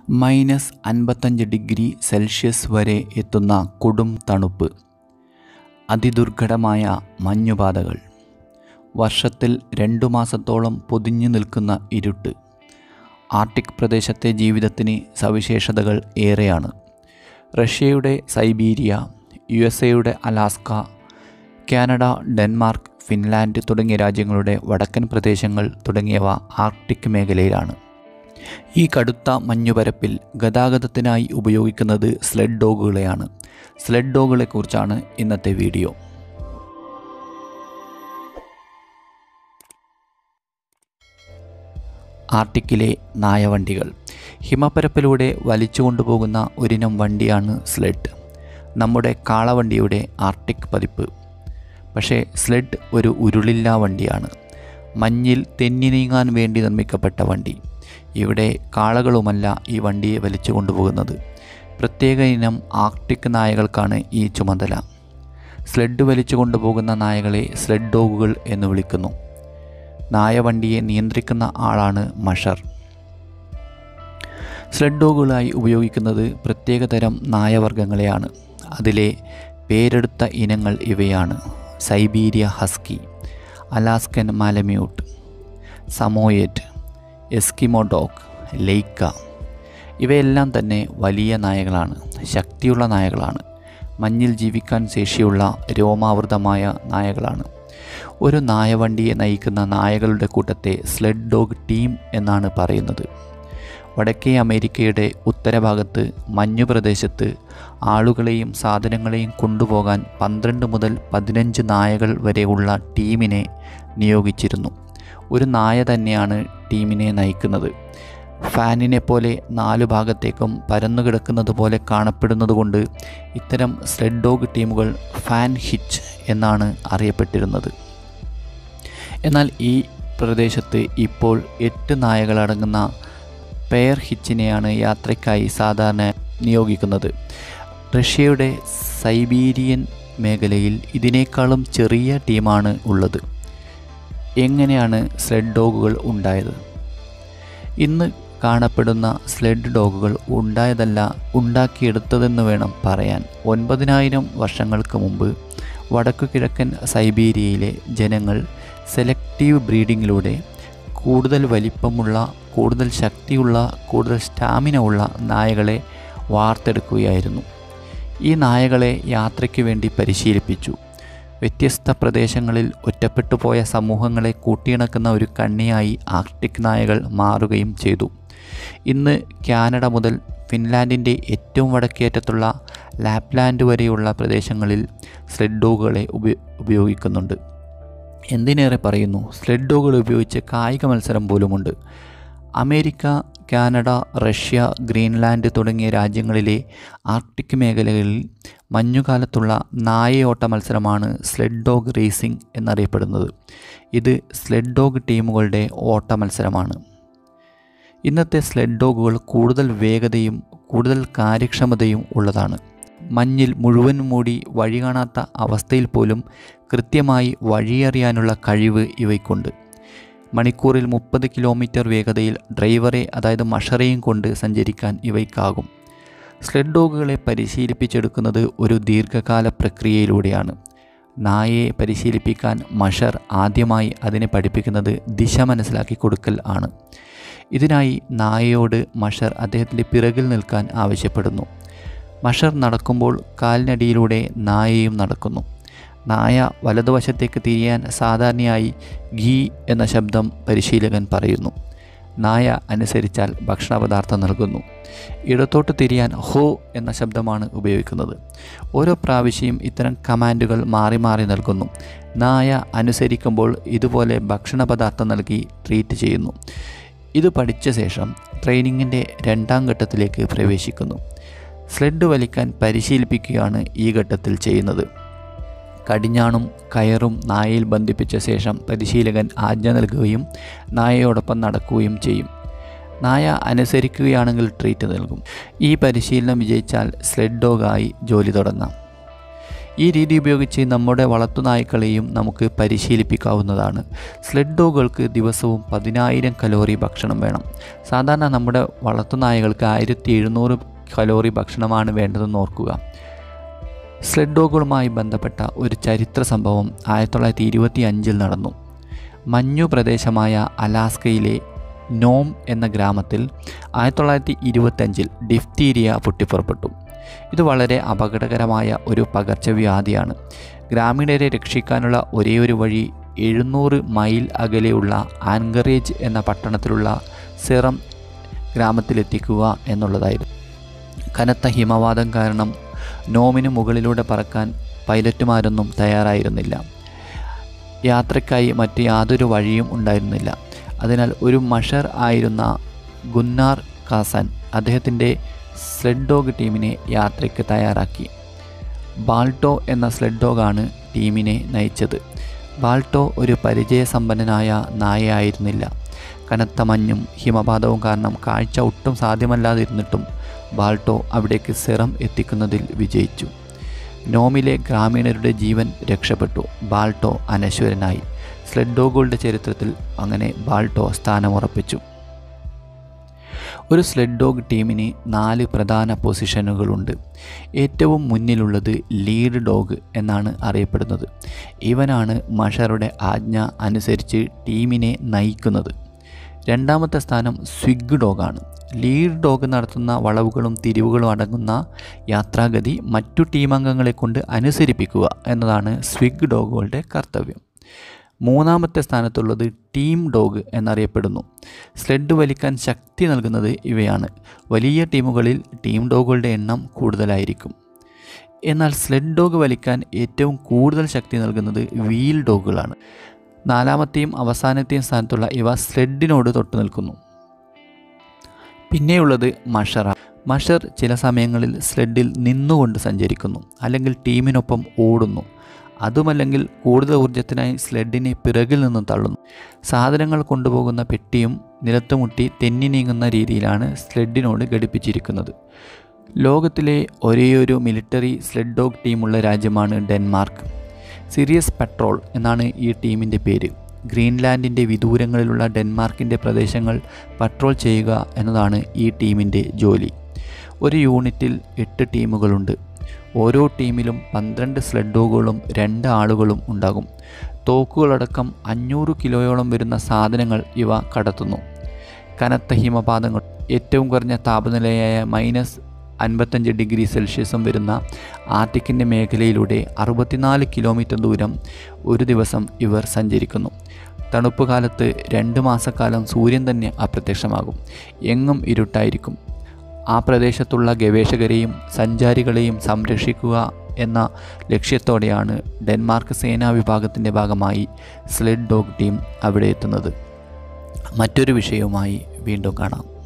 minus അൻപത്തഞ്ച് degree Celsius വരെ എത്തുന്ന കൊടും തണുപ്പ് അതിദുർഘടമായ മഞ്ഞുപാതകൾ വർഷത്തിൽ രണ്ടു മാസത്തോളം പൊതിഞ്ഞു നിൽക്കുന്ന ഇരുട്ട് ആർട്ടിക് പ്രദേശത്തെ ജീവിതത്തിന് സവിശേഷതകൾ ഏറെയാണ് റഷ്യയുടെ സൈബീരിയ യു എസ് എയുടെ അലാസ്ക കാനഡ ഡെൻമാർക്ക് ഫിൻലാൻഡ് തുടങ്ങിയ രാജ്യങ്ങളുടെ വടക്കൻ പ്രദേശങ്ങൾ തുടങ്ങിയവ ആർട്ടിക് മേഖലയിലാണ് ഈ കടുത്ത മഞ്ഞുപരപ്പിൽ ഗതാഗതത്തിനായി ഉപയോഗിക്കുന്നത് സ്ലെഡ് ഡോഗുകളെയാണ് സ്ലെഡ് ഡോഗുകളെക്കുറിച്ചാണ് ഇന്നത്തെ വീഡിയോ ആർട്ടിക്കിലെ നായവണ്ടികൾ ഹിമപ്പരപ്പിലൂടെ വലിച്ചു കൊണ്ടുപോകുന്ന ഒരിനം വണ്ടിയാണ് സ്ലെഡ് നമ്മുടെ കാളവണ്ടിയുടെ ആർട്ടിക് പതിപ്പ് പക്ഷേ സ്ലെഡ് ഒരു ഉരുളില്ലാ വണ്ടിയാണ് മഞ്ഞിൽ തെന്നി നീങ്ങാൻ വേണ്ടി നിർമ്മിക്കപ്പെട്ട വണ്ടി ഇവിടെ കാളകളുമല്ല ഈ വണ്ടിയെ വലിച്ചു കൊണ്ടുപോകുന്നത് പ്രത്യേക ഇനം ആർട്ടിക് നായകൾക്കാണ് ഈ ചുമതല സ്ലെഡ് വലിച്ചു കൊണ്ടുപോകുന്ന നായകളെ സ്ലെഡ് ഡോഗുകൾ എന്ന് വിളിക്കുന്നു നായവണ്ടിയെ നിയന്ത്രിക്കുന്ന ആളാണ് മഷർ സ്ലെഡ് ഡോഗുകളായി ഉപയോഗിക്കുന്നത് പ്രത്യേകതരം നായവർഗ്ഗങ്ങളെയാണ് അതിലെ പേരെടുത്ത ഇനങ്ങൾ ഇവയാണ് Siberia husky Alaskan malamute Samoyed Eskimo dog laika ഇവയെല്ലാം തന്നെ വലിയ നായകളാണ് ശക്തിയുള്ള നായകളാണ് മഞ്ഞിൽ ജീവിക്കാൻ ശേഷിയുള്ള രോമാവൃതമായ നായകളാണ് ഒരു നായവണ്ടിയെ നയിക്കുന്ന നായകളുടെ കൂട്ടത്തെ സ്ലെഡ് ഡോഗ് ടീം എന്നാണ് പറയുന്നത് വടക്കേ അമേരിക്കയുടെ ഉത്തരഭാഗത്ത് മഞ്ഞുപ്രദേശത്ത് ആളുകളെയും സാധനങ്ങളെയും കൊണ്ടുപോകാൻ പന്ത്രണ്ട് മുതൽ പതിനഞ്ച് നായകൾ വരെയുള്ള ടീമിനെ നിയോഗിച്ചിരുന്നു ഒരു നായ തന്നെയാണ് ടീമിനെ നയിക്കുന്നത് ഫാനിനെ പോലെ നാലു ഭാഗത്തേക്കും പരന്നു കിടക്കുന്നത് പോലെ കാണപ്പെടുന്നതുകൊണ്ട് ഇത്തരം സ്ലെഡ് ഡോഗ് ടീമുകൾ ഫാൻ ഹിച്ച് എന്നാണ് അറിയപ്പെട്ടിരുന്നത് എന്നാൽ ഈ പ്രദേശത്ത് ഇപ്പോൾ എട്ട് നായകളടങ്ങുന്ന പെയർ ഹിച്ചിനെയാണ് യാത്രയ്ക്കായി സാധാരണ നിയോഗിക്കുന്നത് റഷ്യയുടെ സൈബീരിയൻ മേഖലയിൽ ഇതിനേക്കാളും ചെറിയ ടീമാണ് ഉള്ളത് എങ്ങനെയാണ് സ്ലെഡ് ഡോഗുകൾ ഉണ്ടായത് ഇന്ന് കാണപ്പെടുന്ന സ്ലെഡ് ഡോഗുകൾ ഉണ്ടായതല്ല ഉണ്ടാക്കിയെടുത്തതെന്ന് വേണം പറയാൻ ഒൻപതിനായിരം വർഷങ്ങൾക്ക് മുമ്പ് വടക്കു കിഴക്കൻ സൈബീരിയയിലെ ജനങ്ങൾ സെലക്റ്റീവ് ബ്രീഡിങ്ങിലൂടെ കൂടുതൽ വലിപ്പമുള്ള കൂടുതൽ ശക്തിയുള്ള കൂടുതൽ സ്റ്റാമിന ഉള്ള നായകളെ വാർത്തെടുക്കുകയായിരുന്നു ഈ നായകളെ യാത്രയ്ക്ക് വേണ്ടി പരിശീലിപ്പിച്ചു വ്യത്യസ്ത പ്രദേശങ്ങളിൽ ഒറ്റപ്പെട്ടു പോയ സമൂഹങ്ങളെ കൂട്ടിയിണക്കുന്ന ഒരു കണ്ണിയായി ആർട്ടിക് നായകൾ മാറുകയും ചെയ്തു ഇന്ന് കാനഡ മുതൽ ഫിൻലാൻഡിൻ്റെ ഏറ്റവും വടക്കേറ്റത്തുള്ള ലാപ്ലാൻഡ് വരെയുള്ള പ്രദേശങ്ങളിൽ സ്ലെഡ് ഡോഗുകളെ ഉപയോഗിക്കുന്നുണ്ട് എന്തിനേറെ പറയുന്നു സ്ലെഡ് ഡോഗുകൾ ഉപയോഗിച്ച് കായിക മത്സരം പോലുമുണ്ട് അമേരിക്ക കാനഡ റഷ്യ ഗ്രീൻലാൻഡ് തുടങ്ങിയ രാജ്യങ്ങളിലെ ആർട്ടിക് മേഖലകളിൽ മഞ്ഞുകാലത്തുള്ള നായയോട്ട മത്സരമാണ് സ്ലെഡ് ഡോഗ് റേസിംഗ് എന്നറിയപ്പെടുന്നത് ഇത് സ്ലെഡ് ഡോഗ് ടീമുകളുടെ ഓട്ട മത്സരമാണ് ഇന്നത്തെ സ്ലെഡ് ഡോഗുകൾ കൂടുതൽ വേഗതയും കൂടുതൽ കാര്യക്ഷമതയും ഉള്ളതാണ് മഞ്ഞിൽ മുഴുവൻ മൂടി വഴി കാണാത്ത അവസ്ഥയിൽ പോലും കൃത്യമായി വഴിയറിയാനുള്ള കഴിവ് ഇവയ്ക്കുണ്ട് മണിക്കൂറിൽ മുപ്പത് കിലോമീറ്റർ വേഗതയിൽ ഡ്രൈവറെ അതായത് മഷറയും കൊണ്ട് സഞ്ചരിക്കാൻ ഇവയ്ക്കാകും സ്ലെഡ് ഡോഗുകളെ പരിശീലിപ്പിച്ചെടുക്കുന്നത് ഒരു ദീർഘകാല പ്രക്രിയയിലൂടെയാണ് നായയെ പരിശീലിപ്പിക്കാൻ മഷർ ആദ്യമായി അതിനെ പഠിപ്പിക്കുന്നത് ദിശ മനസ്സിലാക്കി കൊടുക്കൽ ആണ് ഇതിനായി നായയോട് മഷർ അദ്ദേഹത്തിൻ്റെ പിറകിൽ നിൽക്കാൻ ആവശ്യപ്പെടുന്നു മഷർ നടക്കുമ്പോൾ കാലിനടിയിലൂടെ നായയും നടക്കുന്നു നായ വലതുവശത്തേക്ക് തിരിയാൻ സാധാരണയായി ഘീ എന്ന ശബ്ദം പരിശീലകൻ പറയുന്നു നായ അനുസരിച്ചാൽ ഭക്ഷണപദാർത്ഥം നൽകുന്നു ഇടത്തോട്ട് തിരിയാൻ ഹോ എന്ന ശബ്ദമാണ് ഉപയോഗിക്കുന്നത് ഓരോ പ്രാവശ്യം ഇത്തരം കമാൻഡുകൾ മാറി മാറി നൽകുന്നു നായ അനുസരിക്കുമ്പോൾ ഇതുപോലെ ഭക്ഷണപദാർത്ഥം നൽകി ട്രീറ്റ് ചെയ്യുന്നു ഇത് പഠിച്ച ശേഷം ട്രെയിനിങ്ങിൻ്റെ രണ്ടാം ഘട്ടത്തിലേക്ക് പ്രവേശിക്കുന്നു സ്ലെഡ് വലിക്കാൻ പരിശീലിപ്പിക്കുകയാണ് ഈ ഘട്ടത്തിൽ ചെയ്യുന്നത് കടിഞ്ഞാണും കയറും നായയിൽ ബന്ധിപ്പിച്ച ശേഷം പരിശീലകൻ ആജ്ഞ നൽകുകയും നായയോടൊപ്പം നടക്കുകയും ചെയ്യും നായ അനുസരിക്കുകയാണെങ്കിൽ ട്രീറ്റ് നൽകും ഈ പരിശീലനം വിജയിച്ചാൽ സ്ലെഡ് ഡോഗായി ജോലി തുടങ്ങാം ഈ രീതി ഉപയോഗിച്ച് നമ്മുടെ വളർത്തുനായ്ക്കളെയും നമുക്ക് പരിശീലിപ്പിക്കാവുന്നതാണ് സ്ലെഡ് ഡോഗുകൾക്ക് ദിവസവും പതിനായിരം കലോറി ഭക്ഷണം വേണം സാധാരണ നമ്മുടെ വളർത്തുനായകൾക്ക് ആയിരത്തി എഴുന്നൂറ് കലോറി ഭക്ഷണമാണ് വേണ്ടതെന്ന് ഓർക്കുക സ്ലെഡ് ഡോഗുകളുമായി ബന്ധപ്പെട്ട ഒരു ചരിത്ര സംഭവം ആയിരത്തി തൊള്ളായിരത്തി ഇരുപത്തി അഞ്ചിൽ നടന്നു മഞ്ഞു പ്രദേശമായ അലാസ്കയിലെ നോം എന്ന ഗ്രാമത്തിൽ ആയിരത്തി തൊള്ളായിരത്തി ഇരുപത്തഞ്ചിൽ ഡിഫ്തീരിയ പൊട്ടിപ്പുറപ്പെട്ടു ഇത് വളരെ അപകടകരമായ ഒരു പകർച്ചവ്യാധിയാണ് ഗ്രാമീണരെ രക്ഷിക്കാനുള്ള ഒരേയൊരു വഴി എഴുന്നൂറ് മൈൽ അകലെയുള്ള ആൻഗറേജ് എന്ന പട്ടണത്തിലുള്ള സിറം ഗ്രാമത്തിലെത്തിക്കുക എന്നുള്ളതായിരുന്നു കനത്ത ഹിമവാതം കാരണം നോമിന് മുകളിലൂടെ പറക്കാൻ പൈലറ്റുമാരൊന്നും തയ്യാറായിരുന്നില്ല യാത്രയ്ക്കായി മറ്റ് യാതൊരു വഴിയും ഉണ്ടായിരുന്നില്ല അതിനാൽ ഒരു മഷർ ആയിരുന്ന ഗുന്നാർ കാസൻ അദ്ദേഹത്തിൻ്റെ സ്ലെഡ് ഡോഗ് ടീമിനെ യാത്രയ്ക്ക് തയ്യാറാക്കി ബാൾട്ടോ എന്ന സ്ലെഡ് ഡോഗാണ് ടീമിനെ നയിച്ചത് ബാൾട്ടോ ഒരു പരിചയസമ്പന്നനായ നായയായിരുന്നില്ല കനത്ത മഞ്ഞും ഹിമപാതവും കാരണം കാഴ്ച ഒട്ടും സാധ്യമല്ലാതിരുന്നിട്ടും ബാൾട്ടോ അവിടേക്ക് സിറം എത്തിക്കുന്നതിൽ വിജയിച്ചു നോമിലെ ഗ്രാമീണരുടെ ജീവൻ രക്ഷപ്പെട്ടു ബാൾട്ടോ അനശ്വരനായി സ്ലെഡ് ഡോഗുകളുടെ ചരിത്രത്തിൽ അങ്ങനെ ബാൾട്ടോ സ്ഥാനമുറപ്പിച്ചു ഒരു സ്ലെഡ് ഡോഗ് ടീമിന് നാല് പ്രധാന പൊസിഷനുകളുണ്ട് ഏറ്റവും മുന്നിലുള്ളത് ലീഡ് ഡോഗ് എന്നാണ് അറിയപ്പെടുന്നത് ഇവനാണ് മഷറുടെ ആജ്ഞ അനുസരിച്ച് ടീമിനെ നയിക്കുന്നത് രണ്ടാമത്തെ സ്ഥാനം സ്വിഗ് ഡോഗാണ് ലീഡ് ഡോഗ് നടത്തുന്ന വളവുകളും തിരിവുകളും അടങ്ങുന്ന യാത്രാഗതി മറ്റു ടീമംഗങ്ങളെ കൊണ്ട് അനുസരിപ്പിക്കുക എന്നതാണ് സ്വിഗ് ഡോഗുകളുടെ കർത്തവ്യം മൂന്നാമത്തെ സ്ഥാനത്തുള്ളത് ടീം ഡോഗ് എന്നറിയപ്പെടുന്നു സ്ലെഡ് വലിക്കാൻ ശക്തി നൽകുന്നത് ഇവയാണ് വലിയ ടീമുകളിൽ ടീം ഡോഗുകളുടെ എണ്ണം കൂടുതലായിരിക്കും എന്നാൽ സ്ലെഡ് ഡോഗ് വലിക്കാൻ ഏറ്റവും കൂടുതൽ ശക്തി നൽകുന്നത് വീൽ ഡോഗുകളാണ് നാലാമത്തെയും അവസാനത്തെയും സ്ഥാനത്തുള്ള ഇവ സ്ലെഡിനോട് തൊട്ടു നിൽക്കുന്നു പിന്നെയുള്ളത് മഷറ മഷർ ചില സമയങ്ങളിൽ സ്ലെഡിൽ നിന്നുകൊണ്ട് സഞ്ചരിക്കുന്നു അല്ലെങ്കിൽ ടീമിനൊപ്പം ഓടുന്നു അതുമല്ലെങ്കിൽ കൂടുതൽ ഊർജത്തിനായി സ്ലെഡിനെ പിറകിൽ നിന്നും തള്ളുന്നു സാധനങ്ങൾ കൊണ്ടുപോകുന്ന പെട്ടിയും നിലത്തുമുട്ടി തെന്നി നീങ്ങുന്ന രീതിയിലാണ് സ്ലെഡിനോട് ഘടിപ്പിച്ചിരിക്കുന്നത് ലോകത്തിലെ ഒരേയൊരു മിലിറ്ററി സ്ലെഡ് ഡോഗ് ടീമുള്ള രാജ്യമാണ് ഡെൻമാർക്ക് സിറിയസ് പെട്രോൾ എന്നാണ് ഈ ടീമിൻ്റെ പേര് ഗ്രീൻലാൻഡിൻ്റെ വിദൂരങ്ങളിലുള്ള ഡെൻമാർക്കിൻ്റെ പ്രദേശങ്ങൾ പട്രോൾ ചെയ്യുക എന്നതാണ് ഈ ടീമിൻ്റെ ജോലി ഒരു യൂണിറ്റിൽ എട്ട് ടീമുകളുണ്ട് ഓരോ ടീമിലും പന്ത്രണ്ട് സ്ലെഡ് ഡോഗുകളും രണ്ട് ആളുകളും ഉണ്ടാകും തോക്കുകളടക്കം അഞ്ഞൂറ് കിലോയോളം വരുന്ന സാധനങ്ങൾ ഇവ കടത്തുന്നു കനത്ത ഹിമപാതങ്ങൾ ഏറ്റവും കുറഞ്ഞ താപനിലയായ മൈനസ് അൻപത്തഞ്ച് ഡിഗ്രി സെൽഷ്യസും വരുന്ന ആർട്ടിക്കിൻ്റെ മേഖലയിലൂടെ അറുപത്തിനാല് കിലോമീറ്റർ ദൂരം ഒരു ദിവസം ഇവർ സഞ്ചരിക്കുന്നു തണുപ്പ് കാലത്ത് രണ്ട് മാസക്കാലം സൂര്യൻ തന്നെ അപ്രത്യക്ഷമാകും എങ്ങും ഇരുട്ടായിരിക്കും ആ പ്രദേശത്തുള്ള ഗവേഷകരെയും സഞ്ചാരികളെയും സംരക്ഷിക്കുക എന്ന ലക്ഷ്യത്തോടെയാണ് ഡെൻമാർക്ക് സേനാ വിഭാഗത്തിൻ്റെ ഭാഗമായി സ്ലെഡ് ഡോഗ് ടീം അവിടെ എത്തുന്നത് മറ്റൊരു വിഷയവുമായി വീണ്ടും കാണാം